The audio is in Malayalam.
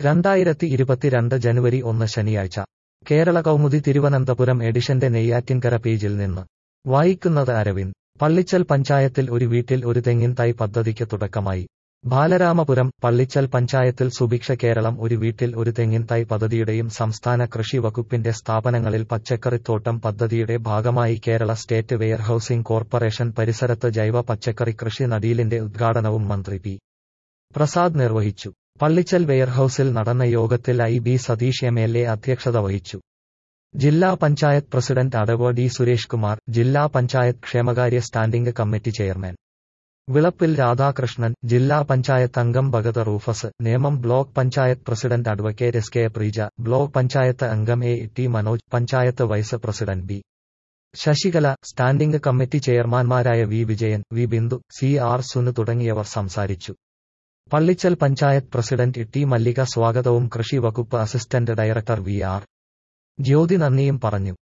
രണ്ടായിരത്തി ഇരുപത്തിരണ്ട് ജനുവരി ഒന്ന് ശനിയാഴ്ച കേരള കൗമുദി തിരുവനന്തപുരം എഡിഷന്റെ നെയ്യാറ്റിൻകര പേജിൽ നിന്ന് വായിക്കുന്നത് അരവിന്ദ് പള്ളിച്ചൽ പഞ്ചായത്തിൽ ഒരു വീട്ടിൽ ഒരു തെങ്ങിൻ തൈ പദ്ധതിക്ക് തുടക്കമായി ബാലരാമപുരം പള്ളിച്ചൽ പഞ്ചായത്തിൽ സുഭിക്ഷ കേരളം ഒരു വീട്ടിൽ ഒരു തെങ്ങിൻ തൈ പദ്ധതിയുടെയും സംസ്ഥാന കൃഷി വകുപ്പിന്റെ സ്ഥാപനങ്ങളിൽ പച്ചക്കറിത്തോട്ടം പദ്ധതിയുടെ ഭാഗമായി കേരള സ്റ്റേറ്റ് വെയർഹൌസിംഗ് കോർപ്പറേഷൻ പരിസരത്ത് ജൈവ പച്ചക്കറി കൃഷി നടീലിന്റെ ഉദ്ഘാടനവും മന്ത്രി പി പ്രസാദ് നിർവഹിച്ചു പള്ളിച്ചൽ വെയർഹൌസിൽ നടന്ന യോഗത്തിൽ I B Satheesh M L A അധ്യക്ഷത വഹിച്ചു ജില്ലാ പഞ്ചായത്ത് പ്രസിഡന്റ് അടവ് ഡി സുരേഷ് കുമാർ ജില്ലാ പഞ്ചായത്ത് ക്ഷേമകാര്യ standing committee chairman Vilappil Radhakrishnan ജില്ലാ പഞ്ചായത്ത് അംഗം Bhagath Rufus Nemom block panchayat president advocate S K Preeja block panchayat അംഗം A T Manoj panchayat vice president B Sasikala standing committee ചെയർമാൻമാരായ V Vijayan V Bindu C R Sunu തുടങ്ങിയവർ സംസാരിച്ചു പള്ളിച്ചൽ പഞ്ചായത്ത് പ്രസിഡന്റ് ടി മല്ലിക സ്വാഗതവും കൃഷി വകുപ്പ് assistant director V R Jyothi നന്ദിയും പറഞ്ഞു